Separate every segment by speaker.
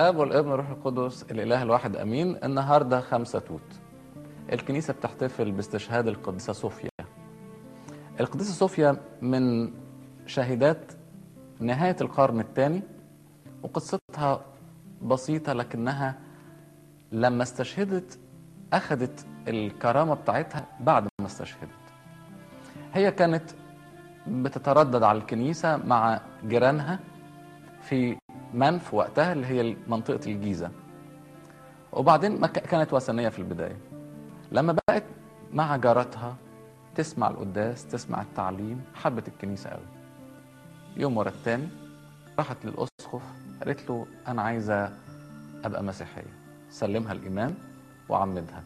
Speaker 1: الاب والابن والروح القدس الاله الواحد امين النهارده خمسة توت الكنيسه بتحتفل باستشهاد القديسه صوفيا القديسه صوفيا من شاهدات نهايه القرن الثاني وقصتها بسيطه لكنها لما استشهدت اخذت الكرامه بتاعتها بعد ما استشهدت هي كانت بتتردد على الكنيسه مع جيرانها في منف وقتها اللي هي منطقه الجيزه وبعدين ما ك- كانت وثنيه في البدايه لما بقت مع جارتها تسمع القداس تسمع التعليم حبت الكنيسه قوي يوم ورا التاني راحت للاسقف قالت له انا عايزه ابقى مسيحيه سلمها الايمان وعمدها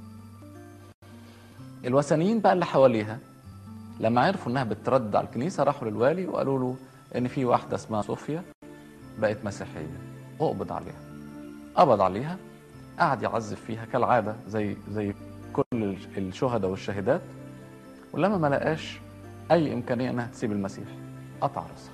Speaker 1: الوثنيين بقى اللي حواليها لما عرفوا انها بتردد على الكنيسه راحوا للوالي وقالوا له ان في واحده اسمها صوفيا بقت مسيحيه اقبض عليها قبض عليها قعد يعذب فيها كالعاده زي زي كل الشهداء والشهيدات ولما ما لقاش اي امكانيه انها تسيب المسيح قطع راسها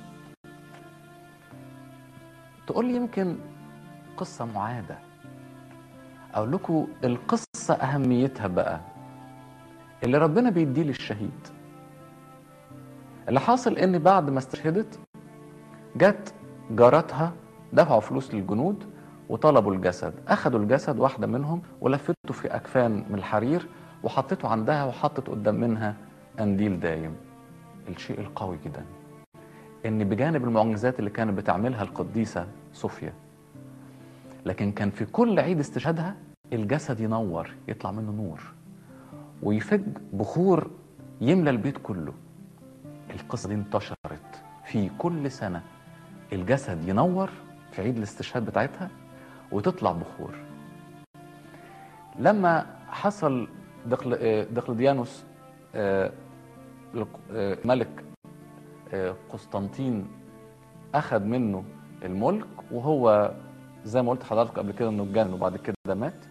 Speaker 1: تقول لي يمكن قصه معاده اقول لكم القصه اهميتها بقى اللي ربنا بيديه للشهيد اللي حاصل ان بعد ما استشهدت جت جارتها دفعوا فلوس للجنود وطلبوا الجسد اخذوا الجسد واحده منهم ولفته في اكفان من الحرير وحطته عندها وحطت قدام منها قنديل دايم الشيء القوي جدا ان بجانب المعجزات اللي كانت بتعملها القديسه صوفيا لكن كان في كل عيد استشهادها الجسد ينور يطلع منه نور ويفج بخور يملى البيت كله القصه دي انتشرت في كل سنه الجسد ينور في عيد الاستشهاد بتاعتها وتطلع بخور لما حصل دقل آه، دقلديانوس آه، الق- آه، ملك آه، قسطنطين اخذ منه الملك وهو زي ما قلت حضرتك قبل كده انه اتجنن وبعد كده مات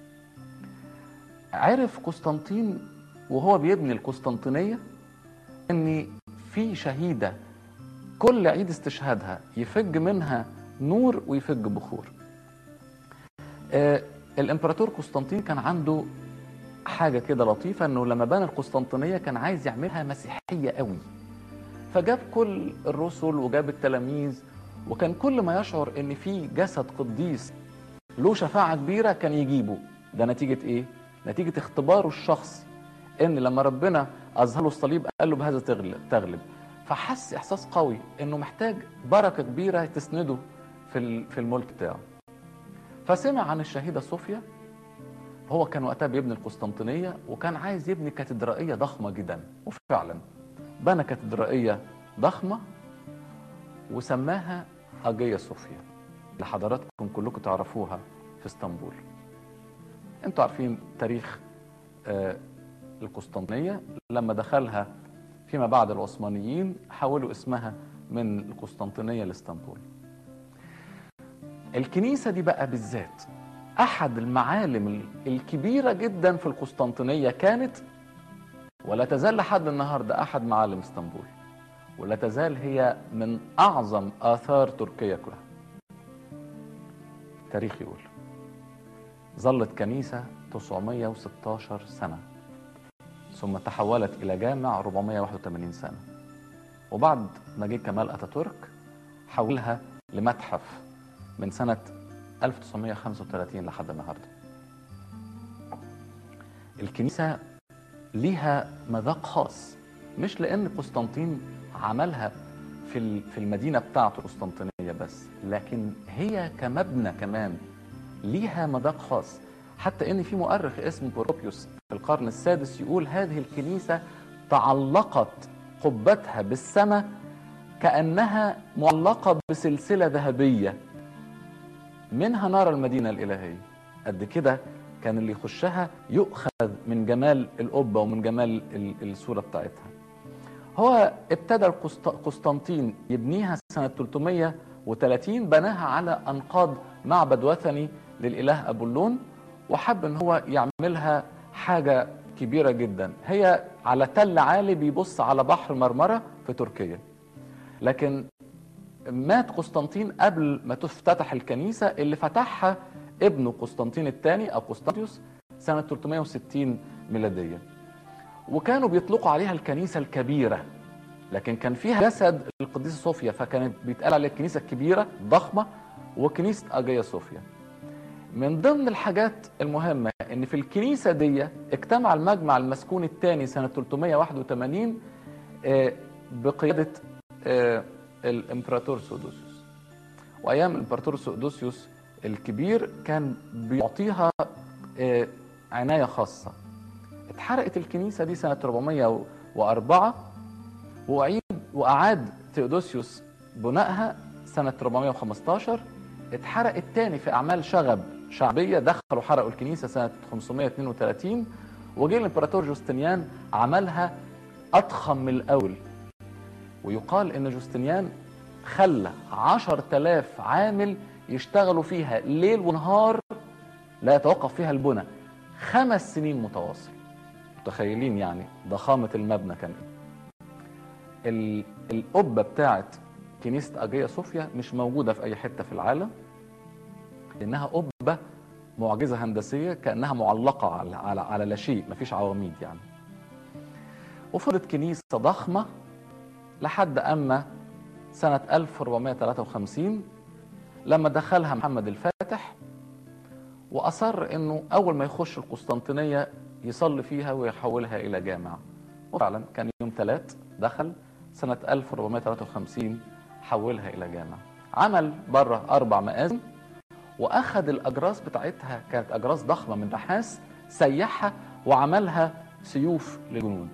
Speaker 1: عرف قسطنطين وهو بيبني القسطنطينيه ان في شهيده كل عيد استشهادها يفج منها نور ويفج بخور آه الامبراطور قسطنطين كان عنده حاجه كده لطيفه انه لما بنى القسطنطينيه كان عايز يعملها مسيحيه قوي فجاب كل الرسل وجاب التلاميذ وكان كل ما يشعر ان في جسد قديس له شفاعه كبيره كان يجيبه ده نتيجه ايه نتيجه اختباره الشخصي ان لما ربنا اظهر له الصليب قال له بهذا تغلب تغلب فحس احساس قوي انه محتاج بركه كبيره تسنده في ال- في الملك بتاعه فسمع عن الشهيده صوفيا هو كان وقتها بيبني القسطنطينيه وكان عايز يبني كاتدرائيه ضخمه جدا وفعلا بنى كاتدرائيه ضخمه وسماها اجيا صوفيا اللي حضراتكم كلكم تعرفوها في اسطنبول انتوا عارفين تاريخ آه، القسطنطينيه لما دخلها فيما بعد العثمانيين حولوا اسمها من القسطنطينيه لاسطنبول الكنيسه دي بقى بالذات احد المعالم ال- الكبيره جدا في القسطنطينيه كانت ولا تزال لحد النهارده احد معالم اسطنبول ولا تزال هي من اعظم اثار تركيا كلها تاريخ يقول ظلت كنيسه 916 سنه ثم تحولت إلى جامع 481 سنة وبعد ما جه كمال أتاتورك حولها لمتحف من سنة 1935 لحد النهاردة الكنيسة ليها مذاق خاص مش لأن قسطنطين عملها في ال- في المدينة بتاعته قسطنطينية بس لكن هي كمبنى كمان ليها مذاق خاص حتى ان في مؤرخ اسمه بروبيوس في القرن السادس يقول هذه الكنيسه تعلقت قبتها بالسماء كانها معلقه بسلسله ذهبيه منها نرى المدينه الالهيه قد كده كان اللي يخشها يؤخذ من جمال القبه ومن جمال ال- الصوره بتاعتها هو ابتدى القسط- قسطنطين يبنيها سنة 330 بناها على أنقاض معبد وثني للإله أبولون وحب إن هو يعملها حاجة كبيرة جدا هي على تل عالي بيبص على بحر مرمرة في تركيا لكن مات قسطنطين قبل ما تفتتح الكنيسة اللي فتحها ابنه قسطنطين الثاني أو قسطنطيوس سنة 360 ميلادية وكانوا بيطلقوا عليها الكنيسة الكبيرة لكن كان فيها جسد القديسة صوفيا فكانت بيتقال عليها الكنيسة الكبيرة ضخمة وكنيسة أجيا صوفيا من ضمن الحاجات المهمة ان في الكنيسة دي اجتمع المجمع المسكون الثاني سنة 381 آه، بقيادة آه، الامبراطور سودوسيوس وايام الامبراطور سودوسيوس الكبير كان بيعطيها آه، عناية خاصة اتحرقت الكنيسة دي سنة 404 وأعيد وأعاد تيودوسيوس بنائها سنة 415 اتحرقت تاني في أعمال شغب شعبية دخلوا حرقوا الكنيسة سنة 532 وجه الإمبراطور جوستنيان عملها أضخم من الأول ويقال إن جوستنيان خلى 10000 عامل يشتغلوا فيها ليل ونهار لا يتوقف فيها البنى خمس سنين متواصل متخيلين يعني ضخامة المبنى كان ايه ال- القبة بتاعت كنيسة أجيا صوفيا مش موجودة في أي حتة في العالم لأنها قبة معجزة هندسية كأنها معلقة على, على, على لا شيء مفيش عواميد يعني وفضلت كنيسة ضخمة لحد أما سنة 1453 لما دخلها محمد الفاتح وأصر إنه أول ما يخش القسطنطينية يصلي فيها ويحولها إلى جامع وفعلا كان يوم ثلاث دخل سنة 1453 حولها إلى جامع عمل بره أربع مآذن وأخذ الأجراس بتاعتها كانت أجراس ضخمة من نحاس سيحها وعملها سيوف للجنود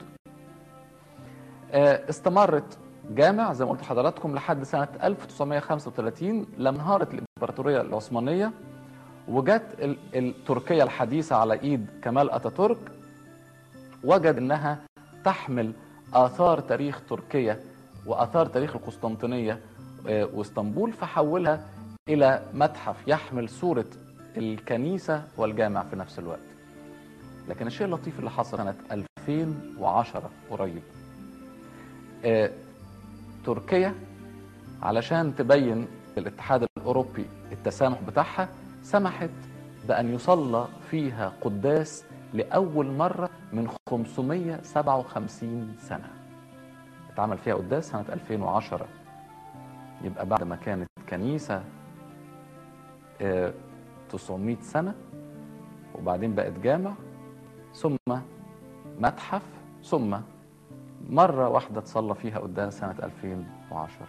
Speaker 1: آه، استمرت جامع زي ما قلت لحضراتكم لحد سنة 1935 لما انهارت الإمبراطورية العثمانية وجت ال- ال- تركيا الحديثة على إيد كمال أتاتورك وجد إنها تحمل آثار تاريخ تركيا وآثار تاريخ القسطنطينية آه، واسطنبول فحولها إلى متحف يحمل صورة الكنيسة والجامع في نفس الوقت لكن الشيء اللطيف اللي حصل سنة 2010 قريب آه، تركيا علشان تبين الاتحاد الأوروبي التسامح بتاعها سمحت بأن يصلى فيها قداس لأول مرة من 557 سنة اتعمل فيها قداس سنة 2010 يبقى بعد ما كانت كنيسة آه، 900 سنة وبعدين بقت جامع ثم متحف ثم مرة واحدة تصلى فيها قداس سنة 2010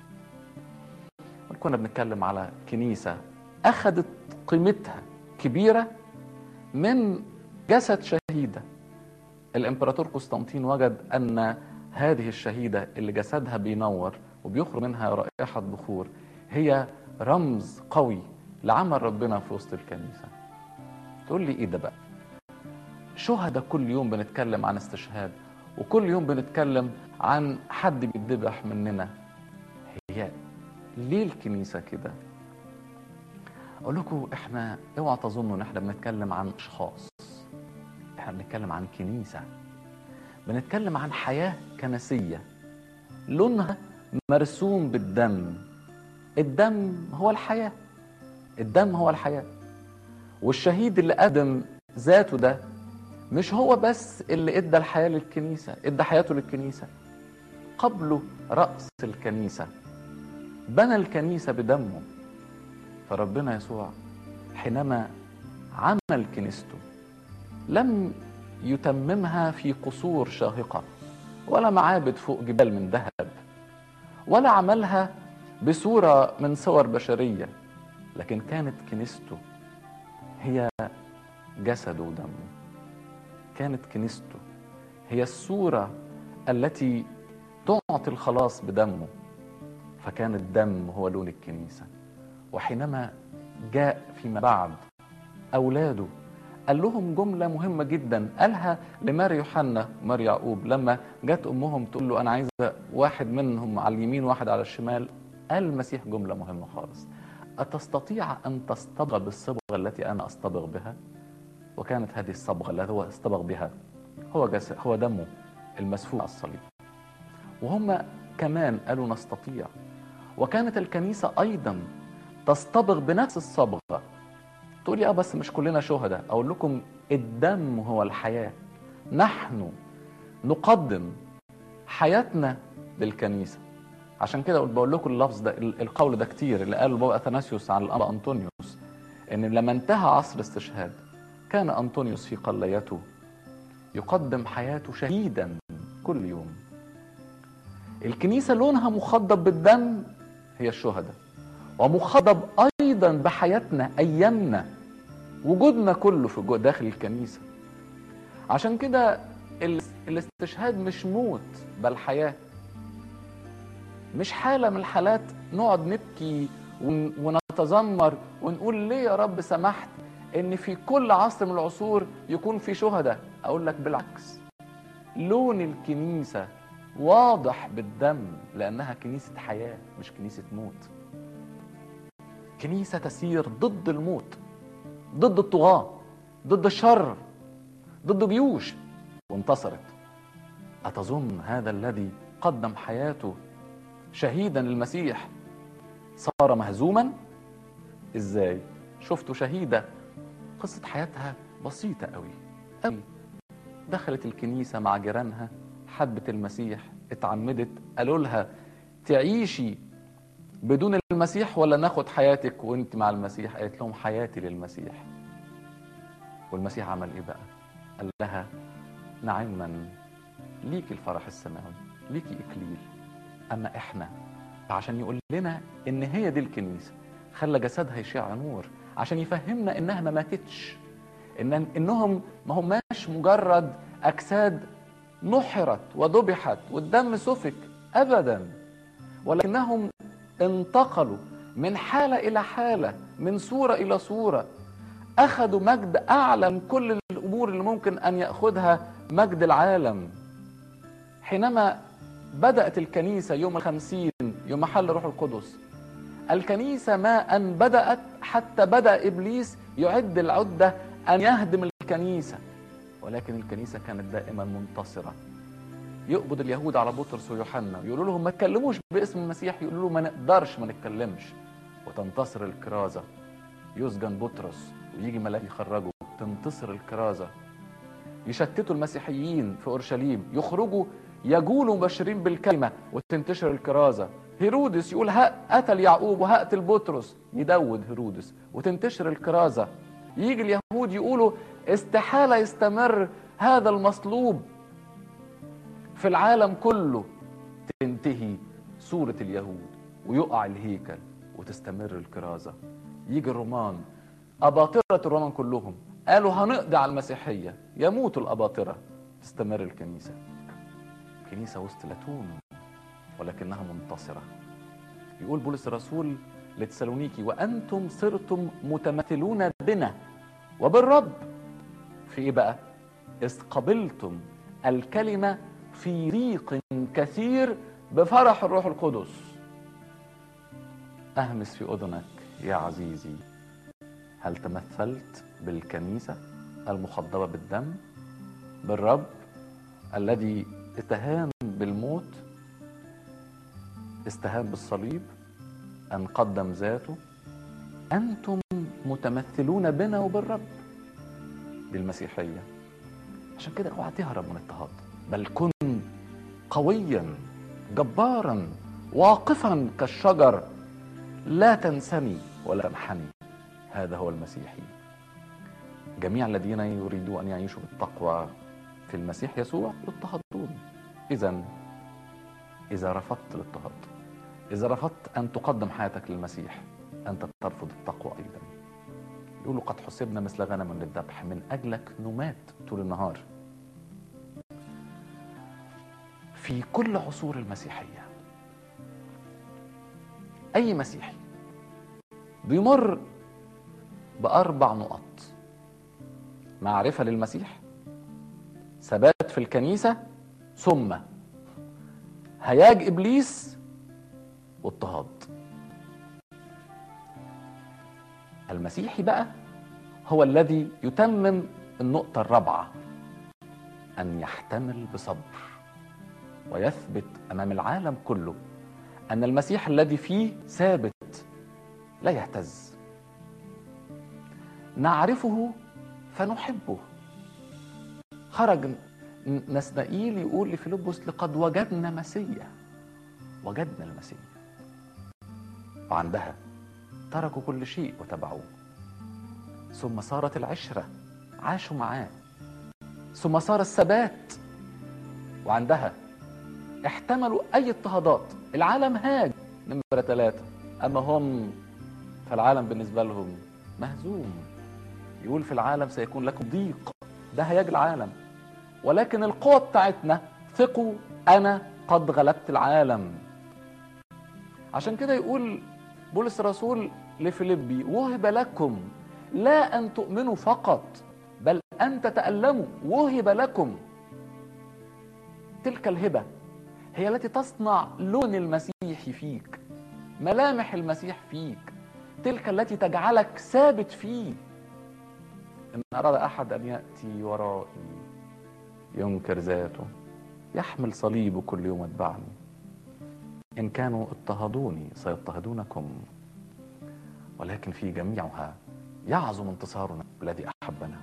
Speaker 1: كنا بنتكلم على كنيسة أخذت قيمتها كبيرة من جسد شهيدة الإمبراطور قسطنطين وجد أن هذه الشهيدة اللي جسدها بينور وبيخرج منها رائحة بخور هي رمز قوي لعمل ربنا في وسط الكنيسة تقول لي إيه ده بقى شهداء كل يوم بنتكلم عن استشهاد وكل يوم بنتكلم عن حد بيتذبح مننا هي ليه الكنيسة كده اقول لكم احنا اوعى تظنوا ان احنا بنتكلم عن اشخاص احنا بنتكلم عن كنيسة بنتكلم عن حياة كنسية لونها مرسوم بالدم الدم هو الحياة الدم هو الحياة والشهيد اللي قدم ذاته ده مش هو بس اللي ادى الحياة للكنيسة ادى حياته للكنيسة قبله رأس الكنيسة بنى الكنيسة بدمه فربنا يسوع حينما عمل كنيسته لم يتممها في قصور شاهقة ولا معابد فوق جبال من ذهب ولا عملها بصورة من صور بشرية لكن كانت كنيسته هي جسده ودمه كانت كنيسته هي الصورة التي تعطي الخلاص بدمه فكان الدم هو لون الكنيسة وحينما جاء فيما بعد أولاده قال لهم جملة مهمة جدا قالها لماري يوحنا وماري يعقوب لما جت أمهم تقول له أنا عايزة واحد منهم على اليمين واحد على الشمال قال المسيح جملة مهمة خالص أتستطيع أن تصطبغ بالصبغة التي أنا أصطبغ بها وكانت هذه الصبغة التي هو اصطبغ بها هو جسد هو دمه المسفوح على الصليب وهم كمان قالوا نستطيع وكانت الكنيسة أيضا تصطبغ بنفس الصبغة تقول لي اه بس مش كلنا شهداء اقول لكم الدم هو الحياة نحن نقدم حياتنا للكنيسة عشان كده بقول لكم اللفظ ده القول ده كتير اللي قاله بابا اثناسيوس عن الابا انطونيوس ان لما انتهى عصر الاستشهاد كان انطونيوس في قليته يقدم حياته شهيدا كل يوم الكنيسة لونها مخضب بالدم هي الشهداء ومخضب ايضا بحياتنا ايامنا وجودنا كله في جو- داخل الكنيسه عشان كده ال- الاستشهاد مش موت بل حياه مش حاله من الحالات نقعد نبكي ون- ونتذمر ونقول ليه يا رب سمحت ان في كل عصر من العصور يكون في شهداء اقول لك بالعكس لون الكنيسه واضح بالدم لانها كنيسه حياه مش كنيسه موت كنيسة تسير ضد الموت ضد الطغاة ضد الشر ضد جيوش وانتصرت أتظن هذا الذي قدم حياته شهيدا للمسيح صار مهزوما ازاي شفتوا شهيدة قصة حياتها بسيطة قوي قوي دخلت الكنيسة مع جيرانها حبت المسيح اتعمدت قالوا لها تعيشي بدون المسيح ولا ناخد حياتك وانت مع المسيح قالت لهم حياتي للمسيح والمسيح عمل ايه بقى قال لها نعما ليك الفرح السماوي ليكي اكليل اما احنا عشان يقول لنا ان هي دي الكنيسه خلى جسدها يشع نور عشان يفهمنا انها ما ماتتش ان انهم ما هماش مجرد اجساد نحرت وذبحت والدم سفك ابدا ولكنهم انتقلوا من حالة إلى حالة من صورة إلى صورة أخذوا مجد أعلى من كل الأمور اللي ممكن أن يأخذها مجد العالم حينما بدأت الكنيسة يوم الخمسين يوم محل روح القدس الكنيسة ما أن بدأت حتى بدأ إبليس يعد العدة أن يهدم الكنيسة ولكن الكنيسة كانت دائما منتصرة يقبض اليهود على بطرس ويوحنا يقولوا لهم ما تكلموش باسم المسيح يقولوا له ما نقدرش ما نتكلمش وتنتصر الكرازة يسجن بطرس ويجي ملاك يخرجه تنتصر الكرازة يشتتوا المسيحيين في أورشليم يخرجوا يجولوا مبشرين بالكلمة وتنتشر الكرازة هيرودس يقول ها قتل يعقوب وهقتل بطرس يدود هيرودس وتنتشر الكرازة يجي اليهود يقولوا استحالة يستمر هذا المصلوب في العالم كله تنتهي صورة اليهود ويقع الهيكل وتستمر الكرازة يجي الرومان أباطرة الرومان كلهم قالوا هنقضي على المسيحية يموتوا الأباطرة تستمر الكنيسة كنيسة وسط لتون ولكنها منتصرة يقول بولس الرسول لتسالونيكي وأنتم صرتم متمثلون بنا وبالرب في إيه بقى؟ إذ قبلتم الكلمة في ريق كثير بفرح الروح القدس اهمس في اذنك يا عزيزي هل تمثلت بالكنيسه المخضبه بالدم بالرب الذي استهان بالموت استهان بالصليب ان قدم ذاته انتم متمثلون بنا وبالرب بالمسيحيه عشان كده اوعى تهرب من اضطهاد بل كن قويا جبارا واقفا كالشجر لا تنسني ولا تنحني هذا هو المسيحي جميع الذين يريدوا ان يعيشوا بالتقوى في المسيح يسوع يضطهدون اذا اذا رفضت الاضطهاد اذا رفضت ان تقدم حياتك للمسيح انت ترفض التقوى ايضا يقولوا قد حسبنا مثل غنم للذبح من اجلك نمات طول النهار في كل عصور المسيحيه اي مسيحي بيمر باربع نقط معرفه للمسيح ثبات في الكنيسه ثم هياج ابليس واضطهاد المسيحي بقى هو الذي يتمم النقطه الرابعه ان يحتمل بصبر ويثبت امام العالم كله ان المسيح الذي فيه ثابت لا يهتز نعرفه فنحبه خرج نسنائيل يقول لفيلبس لقد وجدنا مسيا وجدنا المسيح وعندها تركوا كل شيء وتبعوه ثم صارت العشرة عاشوا معاه ثم صار الثبات وعندها احتملوا أي اضطهادات العالم هاج نمرة ثلاثة أما هم فالعالم بالنسبة لهم مهزوم يقول في العالم سيكون لكم ضيق ده هياج العالم ولكن القوة بتاعتنا ثقوا أنا قد غلبت العالم عشان كده يقول بولس الرسول لفيليبي وهب لكم لا أن تؤمنوا فقط بل أن تتألموا وهب لكم تلك الهبة هي التي تصنع لون المسيح فيك ملامح المسيح فيك تلك التي تجعلك ثابت فيه إن أراد أحد أن يأتي ورائي ينكر ذاته يحمل صليبه كل يوم اتبعني إن كانوا اضطهدوني سيضطهدونكم ولكن في جميعها يعظم انتصارنا الذي أحبنا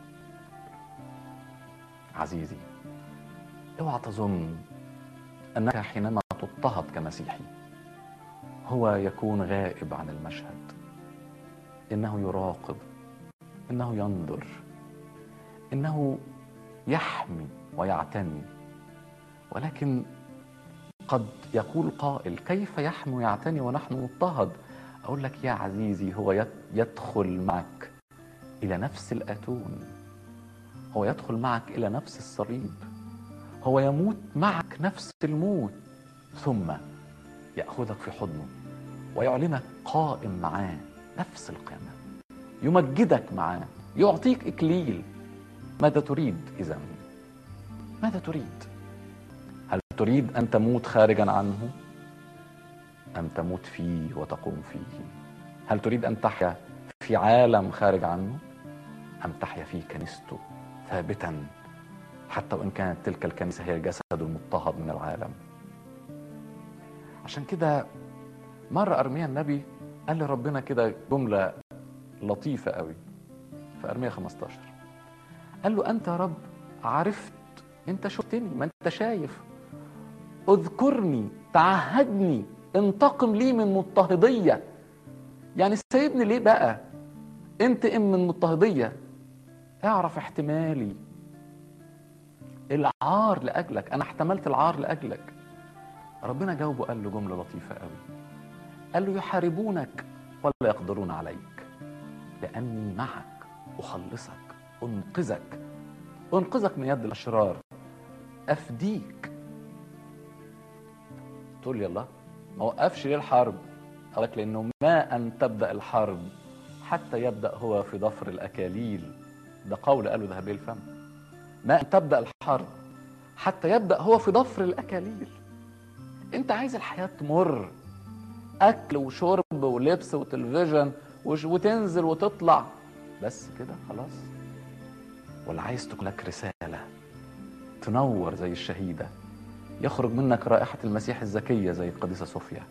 Speaker 1: عزيزي اوعى تظن أنك حينما تضطهد كمسيحي هو يكون غائب عن المشهد إنه يراقب إنه ينظر إنه يحمي ويعتني ولكن قد يقول قائل كيف يحمي ويعتني ونحن نضطهد أقول لك يا عزيزي هو يدخل معك إلى نفس الأتون هو يدخل معك إلى نفس الصليب هو يموت معك نفس الموت ثم يأخذك في حضنه ويعلنك قائم معاه نفس القيامة يمجدك معاه يعطيك إكليل ماذا تريد إذا ماذا تريد هل تريد أن تموت خارجا عنه أم تموت فيه وتقوم فيه هل تريد أن تحيا في عالم خارج عنه أم تحيا في كنيسته ثابتا حتى وإن كانت تلك الكنيسة هي الجسد المضطهد من العالم عشان كده مرة أرميا النبي قال لربنا كده جملة لطيفة قوي في أرميا 15 قال له أنت يا رب عرفت أنت شفتني ما أنت شايف اذكرني تعهدني انتقم لي من مضطهدية يعني سايبني ليه بقى انتقم من مضطهدية اعرف احتمالي العار لأجلك أنا احتملت العار لأجلك ربنا جاوبه قال له جملة لطيفة قوي قال له يحاربونك ولا يقدرون عليك لأني معك أخلصك أنقذك أنقذك من يد الأشرار أفديك تقول لي الله ما وقفش ليه الحرب قال لك لأنه ما أن تبدأ الحرب حتى يبدأ هو في ضفر الأكاليل ده قول قاله ذهبي الفم ما أن تبدأ الحرب حتى يبدأ هو في ضفر الأكاليل أنت عايز الحياة تمر أكل وشرب ولبس وتلفزيون وتنزل وتطلع بس كده خلاص ولا عايز تكون لك رسالة تنور زي الشهيدة يخرج منك رائحة المسيح الزكية زي القديسة صوفيا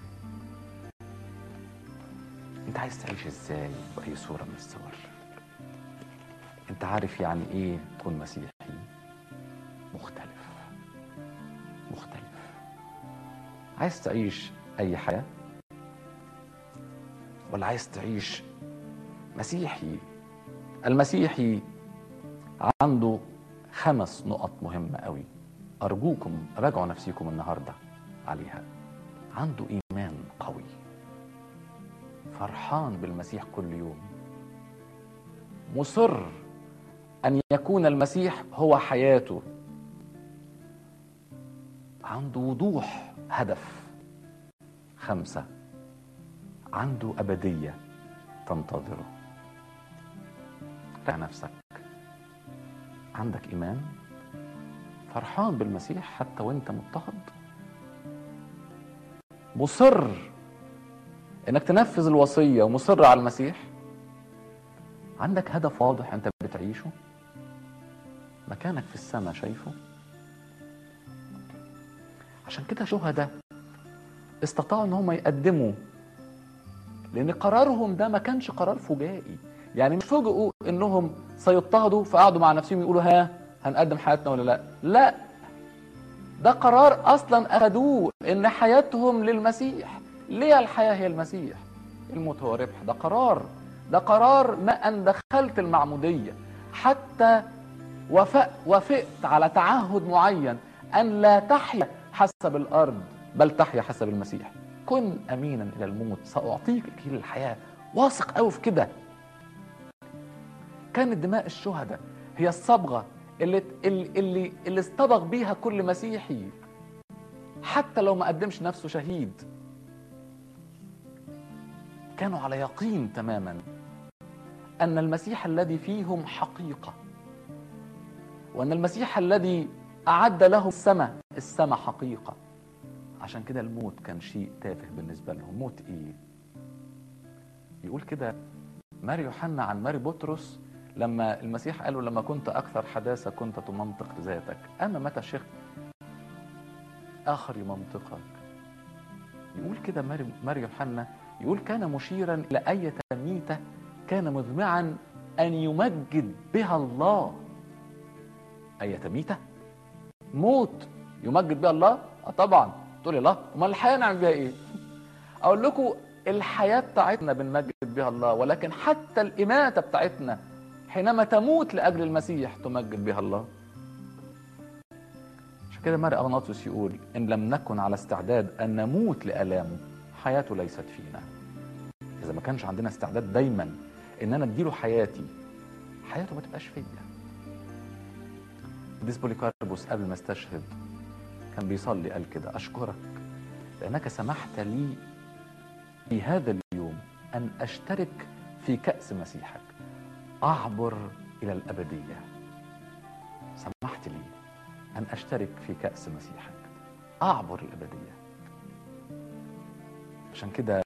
Speaker 1: انت عايز تعيش ازاي بأي صورة من الصور انت عارف يعني ايه تكون مسيحي مختلف مختلف عايز تعيش اي حياة ولا عايز تعيش مسيحي المسيحي عنده خمس نقط مهمة قوي أرجوكم راجعوا نفسيكم النهاردة عليها عنده إيمان قوي فرحان بالمسيح كل يوم مصر أن يكون المسيح هو حياته عنده وضوح هدف خمسة عنده أبدية تنتظره راجع نفسك عندك إيمان فرحان بالمسيح حتى وانت مضطهد مصر انك تنفذ الوصية ومصر على المسيح عندك هدف واضح انت بتعيشه مكانك في السماء شايفه عشان كده شهداء استطاعوا ان هم يقدموا لان قرارهم ده ما كانش قرار فجائي يعني مش فوجئوا انهم سيضطهدوا فقعدوا مع نفسهم يقولوا ها هنقدم حياتنا ولا لا لا ده قرار اصلا اخدوه ان حياتهم للمسيح ليه الحياه هي المسيح الموت هو ربح ده قرار ده قرار ما ان دخلت المعموديه حتى وافق وافقت على تعهد معين ان لا تحيا حسب الارض بل تحيا حسب المسيح كن امينا الى الموت ساعطيك اكليل الحياه واثق قوي في كده كانت دماء الشهداء هي الصبغه اللي اللي اللي, اللي اصطبغ بيها كل مسيحي حتى لو ما قدمش نفسه شهيد كانوا على يقين تماما ان المسيح الذي فيهم حقيقه وان المسيح الذي اعد لهم السماء السماء حقيقه عشان كده الموت كان شيء تافه بالنسبه لهم موت ايه يقول كده ماري يوحنا عن ماري بطرس لما المسيح قال له لما كنت اكثر حداثه كنت تمنطق ذاتك اما متى شئت اخر يمنطقك يقول كده ماري ماري يوحنا يقول كان مشيرا الى اية ميتة كان مذمعا ان يمجد بها الله اية ميتة موت يمجد بها الله اه طبعا تقول لي لا امال الحياه نعمل بيها ايه اقول لكم الحياه بتاعتنا بنمجد بها الله ولكن حتى الاماته بتاعتنا حينما تموت لاجل المسيح تمجد بها الله عشان كده ماري اغناطيوس يقول ان لم نكن على استعداد ان نموت لالامه حياته ليست فينا اذا ما كانش عندنا استعداد دايما ان انا اديله حياتي حياته ما تبقاش فيا قديس بوليكاربوس قبل ما استشهد كان بيصلي قال كده اشكرك لانك سمحت لي في هذا اليوم ان اشترك في كاس مسيحك اعبر الى الابديه سمحت لي ان اشترك في كاس مسيحك اعبر الابديه عشان كده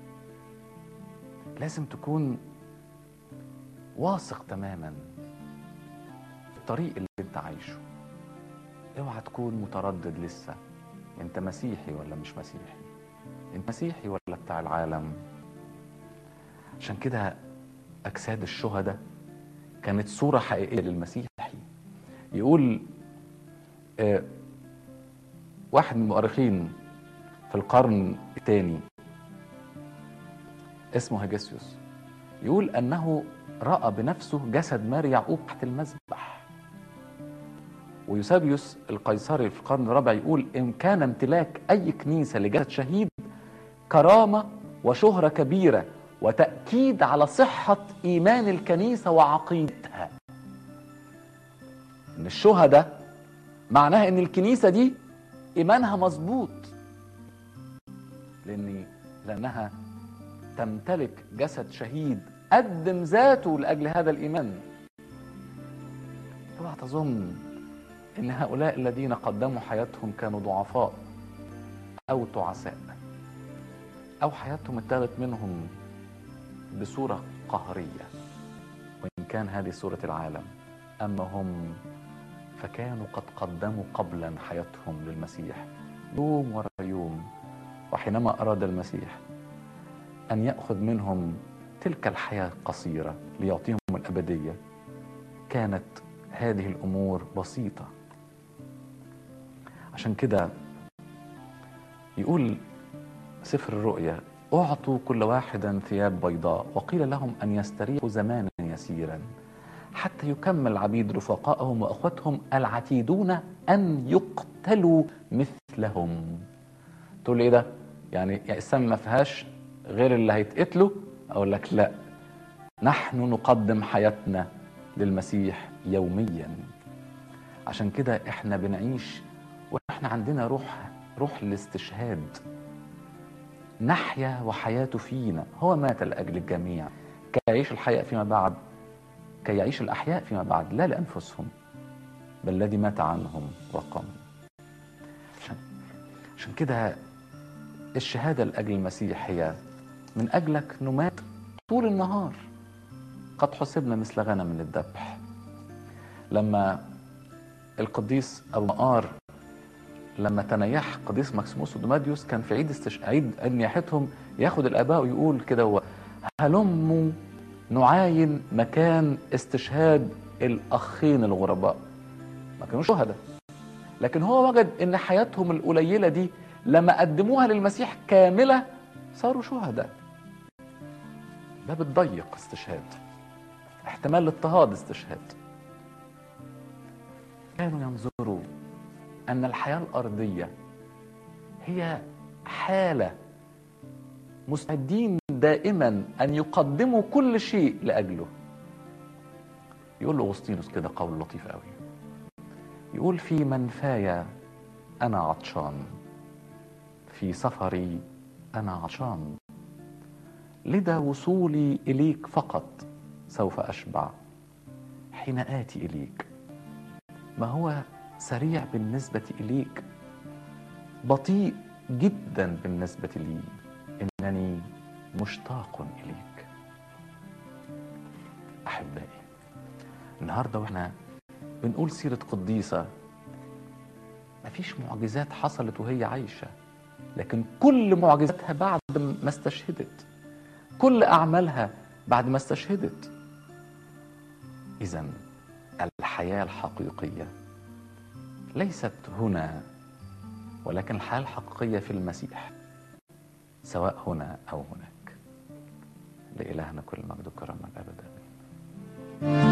Speaker 1: لازم تكون واثق تماما في الطريق اللي انت عايشه اوعى تكون متردد لسه انت مسيحي ولا مش مسيحي انت مسيحي ولا بتاع العالم عشان كده اجساد الشهداء كانت صوره حقيقيه للمسيحي يقول آه واحد من المؤرخين في القرن الثاني اسمه هيجسيوس يقول انه راى بنفسه جسد ماري يعقوب تحت المذبح ويوسابيوس القيصري في القرن الرابع يقول ان كان امتلاك اي كنيسه لجسد شهيد كرامه وشهره كبيره وتاكيد على صحه ايمان الكنيسه وعقيدتها ان الشهداء معناها ان الكنيسه دي ايمانها مظبوط لان لانها تمتلك جسد شهيد قدم ذاته لاجل هذا الايمان اوعى تظن ان هؤلاء الذين قدموا حياتهم كانوا ضعفاء او تعساء او حياتهم اتاخذت منهم بصوره قهريه وان كان هذه صوره العالم اما هم فكانوا قد قدموا قبلا حياتهم للمسيح يوم ورا يوم وحينما اراد المسيح ان ياخذ منهم تلك الحياه القصيره ليعطيهم الابديه كانت هذه الامور بسيطه عشان كده يقول سفر الرؤيا اعطوا كل واحدا ثياب بيضاء وقيل لهم ان يستريحوا زمانا يسيرا حتى يكمل عبيد رفقائهم واخوتهم العتيدون ان يقتلوا مثلهم تقول ايه ده يعني السم ما فيهاش غير اللي هيتقتلوا اقول لك لا نحن نقدم حياتنا للمسيح يوميا عشان كده احنا بنعيش واحنا عندنا روح روح الاستشهاد نحيا وحياته فينا هو مات لاجل الجميع كي يعيش الحياة فيما بعد كي يعيش الاحياء فيما بعد لا لانفسهم بل الذي مات عنهم وقام عشان, عشان كده الشهاده لاجل المسيح هي من اجلك نمات طول النهار قد حسبنا مثل غنم للذبح لما القديس ابو مقار لما تنيح قديس مكسيموس ودوماديوس كان في عيد استش... عيد نياحتهم ياخد الاباء ويقول كده هو هلموا نعاين مكان استشهاد الاخين الغرباء ما كانوش شهداء لكن هو وجد ان حياتهم القليله دي لما قدموها للمسيح كامله صاروا شهداء باب الضيق استشهاد احتمال الاضطهاد استشهاد كانوا ينظروا ان الحياه الارضيه هي حاله مستعدين دائما ان يقدموا كل شيء لاجله يقول له اغسطينوس كده قول لطيف قوي يقول في منفايا انا عطشان في سفري انا عطشان لدى وصولي اليك فقط سوف اشبع حين اتي اليك ما هو سريع بالنسبه اليك بطيء جدا بالنسبه لي انني مشتاق اليك احبائي النهارده واحنا بنقول سيره قديسه مفيش معجزات حصلت وهي عايشه لكن كل معجزاتها بعد ما استشهدت كل اعمالها بعد ما استشهدت اذا الحياه الحقيقيه ليست هنا ولكن الحياه الحقيقيه في المسيح سواء هنا او هناك لالهنا كل مجد وكرامه الابد امين